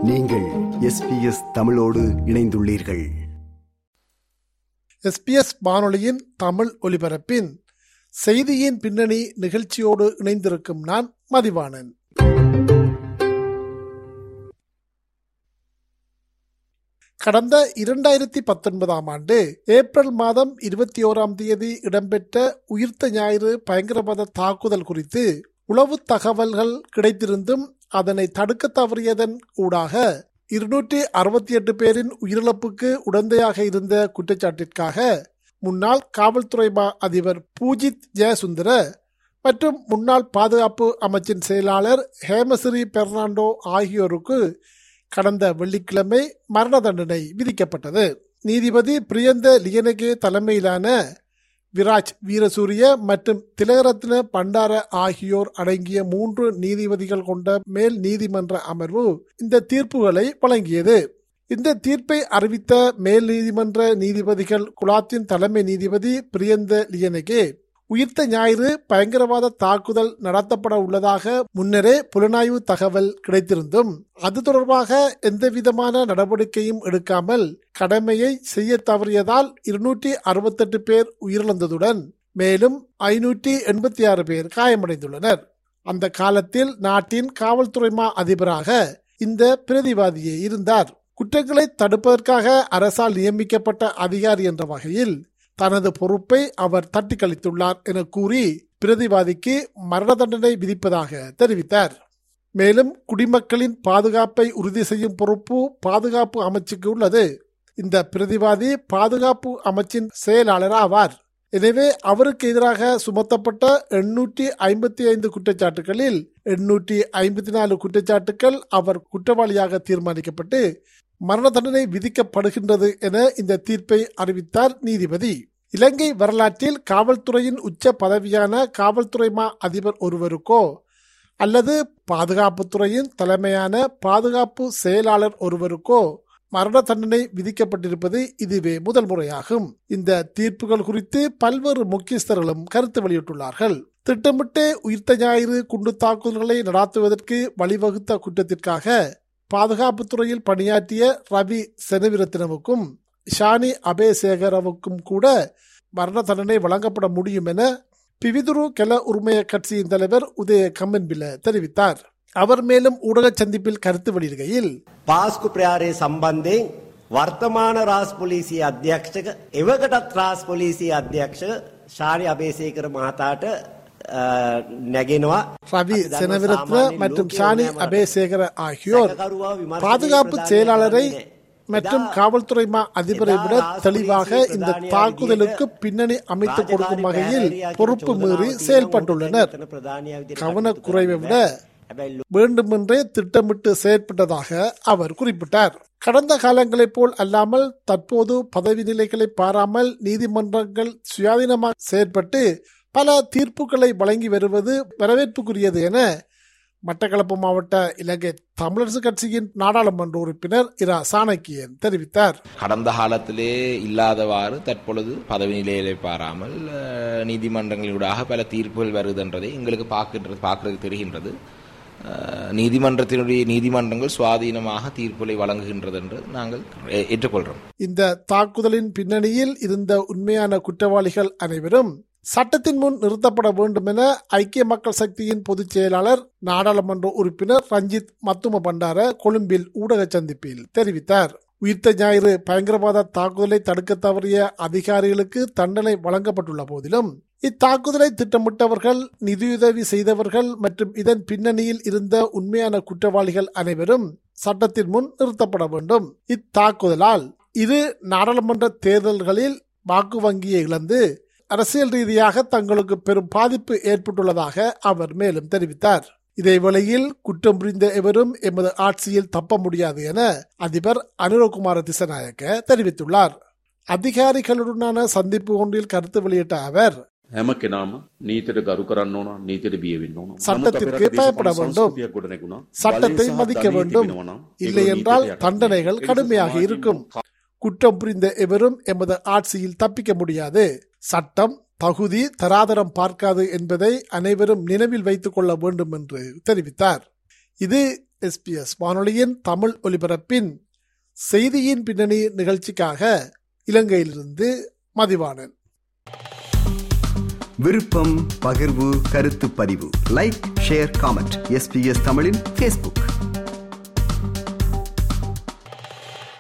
நீங்கள் எஸ்பிஎஸ் தமிழோடு இணைந்துள்ளீர்கள் எஸ்பிஎஸ் வானொலியின் தமிழ் ஒலிபரப்பின் செய்தியின் பின்னணி நிகழ்ச்சியோடு இணைந்திருக்கும் நான் மதிவாணன் கடந்த இரண்டாயிரத்தி பத்தொன்பதாம் ஆண்டு ஏப்ரல் மாதம் இருபத்தி ஓராம் தேதி இடம்பெற்ற உயிர்த்த ஞாயிறு பயங்கரவாத தாக்குதல் குறித்து உளவு தகவல்கள் கிடைத்திருந்தும் அதனை தடுக்க தவறியதன் ஊடாக இருநூற்றி அறுபத்தி எட்டு பேரின் உயிரிழப்புக்கு உடந்தையாக இருந்த குற்றச்சாட்டிற்காக முன்னாள் காவல்துறை மா அதிபர் பூஜித் ஜெயசுந்தர மற்றும் முன்னாள் பாதுகாப்பு அமைச்சின் செயலாளர் ஹேமசிறி பெர்னாண்டோ ஆகியோருக்கு கடந்த வெள்ளிக்கிழமை மரண தண்டனை விதிக்கப்பட்டது நீதிபதி பிரியந்த லியனகே தலைமையிலான விராஜ் வீரசூரிய மற்றும் திலகரத்ன பண்டார ஆகியோர் அடங்கிய மூன்று நீதிபதிகள் கொண்ட மேல் நீதிமன்ற அமர்வு இந்த தீர்ப்புகளை வழங்கியது இந்த தீர்ப்பை அறிவித்த மேல் நீதிமன்ற நீதிபதிகள் குலாத்தின் தலைமை நீதிபதி பிரியந்த லியனகே உயிர்த்த ஞாயிறு பயங்கரவாத தாக்குதல் நடத்தப்பட உள்ளதாக முன்னரே புலனாய்வு தகவல் கிடைத்திருந்தும் அது தொடர்பாக எந்தவிதமான நடவடிக்கையும் எடுக்காமல் கடமையை செய்ய தவறியதால் இருநூற்றி அறுபத்தெட்டு பேர் உயிரிழந்ததுடன் மேலும் ஐநூற்றி எண்பத்தி ஆறு பேர் காயமடைந்துள்ளனர் அந்த காலத்தில் நாட்டின் காவல்துறை மா அதிபராக இந்த பிரதிவாதியே இருந்தார் குற்றங்களை தடுப்பதற்காக அரசால் நியமிக்கப்பட்ட அதிகாரி என்ற வகையில் தனது பொறுப்பை அவர் தட்டி கழித்துள்ளார் என கூறி பிரதிவாதிக்கு மரண தண்டனை விதிப்பதாக தெரிவித்தார் மேலும் குடிமக்களின் பாதுகாப்பை உறுதி செய்யும் பொறுப்பு பாதுகாப்பு அமைச்சுக்கு உள்ளது இந்த பிரதிவாதி பாதுகாப்பு அமைச்சின் செயலாளர் ஆவார் எனவே அவருக்கு எதிராக சுமத்தப்பட்ட எண்ணூற்றி ஐம்பத்தி ஐந்து குற்றச்சாட்டுகளில் எண்ணூற்றி ஐம்பத்தி நாலு குற்றச்சாட்டுகள் அவர் குற்றவாளியாக தீர்மானிக்கப்பட்டு மரண தண்டனை விதிக்கப்படுகின்றது என இந்த தீர்ப்பை அறிவித்தார் நீதிபதி இலங்கை வரலாற்றில் காவல்துறையின் உச்ச பதவியான காவல்துறை மா அதிபர் ஒருவருக்கோ அல்லது பாதுகாப்புத்துறையின் தலைமையான பாதுகாப்பு செயலாளர் ஒருவருக்கோ மரண தண்டனை விதிக்கப்பட்டிருப்பது இதுவே முதல் முறையாகும் இந்த தீர்ப்புகள் குறித்து பல்வேறு முக்கியஸ்தர்களும் கருத்து வெளியிட்டுள்ளார்கள் திட்டமிட்டு உயிர்த்த ஞாயிறு குண்டு தாக்குதல்களை நடாத்துவதற்கு வழிவகுத்த குற்றத்திற்காக பாதுகாப்புத்துறையில் பணியாற்றிய ரவி செனவிரத்தினவுக்கும் ஷானி அபேசேகரவுக்கும் கூட மரண தண்டனை வழங்கப்பட முடியும் என பிவிதுரு கெல உரிமைய கட்சியின் தலைவர் உதய கம்மன்பில தெரிவித்தார் அவர் மேலும் ஊடக சந்திப்பில் கருத்து வெளியிடுகையில் පාස්කු ප්‍රාරය සම්බන්ධයෙන් වර්තමාන රාස් පොලිසිය අධ්‍යක්ෂක එවකටත් රාස් පොලිසිය අධ්‍යක්ෂක ශාරි අබේසේකර මහතාට අ, නැගෙනවා ரவி අපි දන්නවා செனவிரத்ன සාමාන්‍යයෙන් மற்றும் ලෝකයේ ஷானி ඕනෑම அபேசேகர ஆகியோர் සැකකරුවා විමර්ශනයේ பாதுகாப்பு ප්‍රධානය செயலாளரை කරන්නේ. மற்றும் එදා காவல்துறை மா அதிபரை விட එදා தெளிவாக ராஜ் இந்த போலீஸ் தாக்குதலுக்கு பிரதானியா பின்னணி அமைத்து රාජකාරී கொடுக்கும் வகையில் පැහැදිලියා பொறுப்பு කියන மீறி චෝදනාව செயல்பட்டுள்ளனர் තියෙනවා. උන්වහන්සේ ප්‍රධානියා විදිහට கவனக்குறைவை කටයුතු விட කරන්නේ නැහැ. හැබැයි வேண்டுமென்றே திட்டமிட்டு செயற்பட்டதாக அவர் குறிப்பிட்டார் கடந்த காலங்களைப் போல் அல்லாமல் தற்போது பதவி நிலைகளை பாராமல் நீதிமன்றங்கள் சுயாதீனமாக செயற்பட்டு பல தீர்ப்புகளை வழங்கி வருவது வரவேற்புக்குரியது என மட்டக்களப்பு மாவட்ட இலங்கை தமிழரசு கட்சியின் நாடாளுமன்ற உறுப்பினர் இரா சாணக்கியன் தெரிவித்தார் கடந்த காலத்திலே இல்லாதவாறு தற்பொழுது பதவி நிலையிலே பாராமல் அஹ், நீதிமன்றங்களூடாக பல தீர்ப்புகள் வருதுன்றதை எங்களுக்கு பார்க்கின்றது பார்க்கறதுக்கு தெரிகின்றது அஹ், நீதிமன்றத்தினுடைய நீதிமன்றங்கள் சுவாதீனமாக தீர்ப்புகளை வழங்குகின்றது என்று நாங்கள் ஏ- ஏற்றுக்கொள்கிறோம் இந்த தாக்குதலின் பின்னணியில் இருந்த உண்மையான குற்றவாளிகள் அனைவரும் சட்டத்தின் முன் நிறுத்தப்பட வேண்டும் என ஐக்கிய மக்கள் சக்தியின் பொதுச் செயலாளர் நாடாளுமன்ற உறுப்பினர் ரஞ்சித் மத்தும பண்டார கொழும்பில் ஊடக சந்திப்பில் தெரிவித்தார் உயிர்த்த ஞாயிறு பயங்கரவாத தாக்குதலை தடுக்க தவறிய அதிகாரிகளுக்கு தண்டனை வழங்கப்பட்டுள்ள போதிலும் இத்தாக்குதலை திட்டமிட்டவர்கள் நிதியுதவி செய்தவர்கள் மற்றும் இதன் பின்னணியில் இருந்த உண்மையான குற்றவாளிகள் அனைவரும் சட்டத்தின் முன் நிறுத்தப்பட வேண்டும் இத்தாக்குதலால் இரு நாடாளுமன்ற தேர்தல்களில் வாக்கு வங்கியை இழந்து அரசியல் ரீதியாக தங்களுக்கு பெரும் பாதிப்பு ஏற்பட்டுள்ளதாக அவர் மேலும் தெரிவித்தார் இதேவேளையில் குற்றம் புரிந்த எவரும் எமது ஆட்சியில் தப்ப முடியாது என அதிபர் அனுரகுமார திசநாயக்க தெரிவித்துள்ளார் அதிகாரிகளுடனான சந்திப்பு ஒன்றில் கருத்து வெளியிட்ட அவர் හැම කෙනාම නීතියට ගරු කරන්න ඕන නීතියට බියවෙන්න ඕන சட்டத்திற்கு பயப்பட வேண்டும். சட்டத்தை மதிக்க வேண்டும் இல்லை என்றால் தண்டனைகள் கடுமையாக இருக்கும் குற்றம் புரிந்த எவரும் எமது ஆட்சியில் தப்பிக்க முடியாது சட்டம் தகுதி தராதரம் பார்க்காது என்பதை அனைவரும் நினைவில் வைத்துக் கொள்ள வேண்டும் என்று தெரிவித்தார் இது எஸ்பிஎஸ் வானொலியின் தமிழ் ஒலிபரப்பின் செய்தியின் பின்னணி நிகழ்ச்சிக்காக இலங்கையிலிருந்து மதிவாணன் விருப்பம் பகிர்வு கருத்து பதிவு லைக் ஷேர் காமெண்ட் எஸ்பிஎஸ் தமிழின் ஃபேஸ்புக்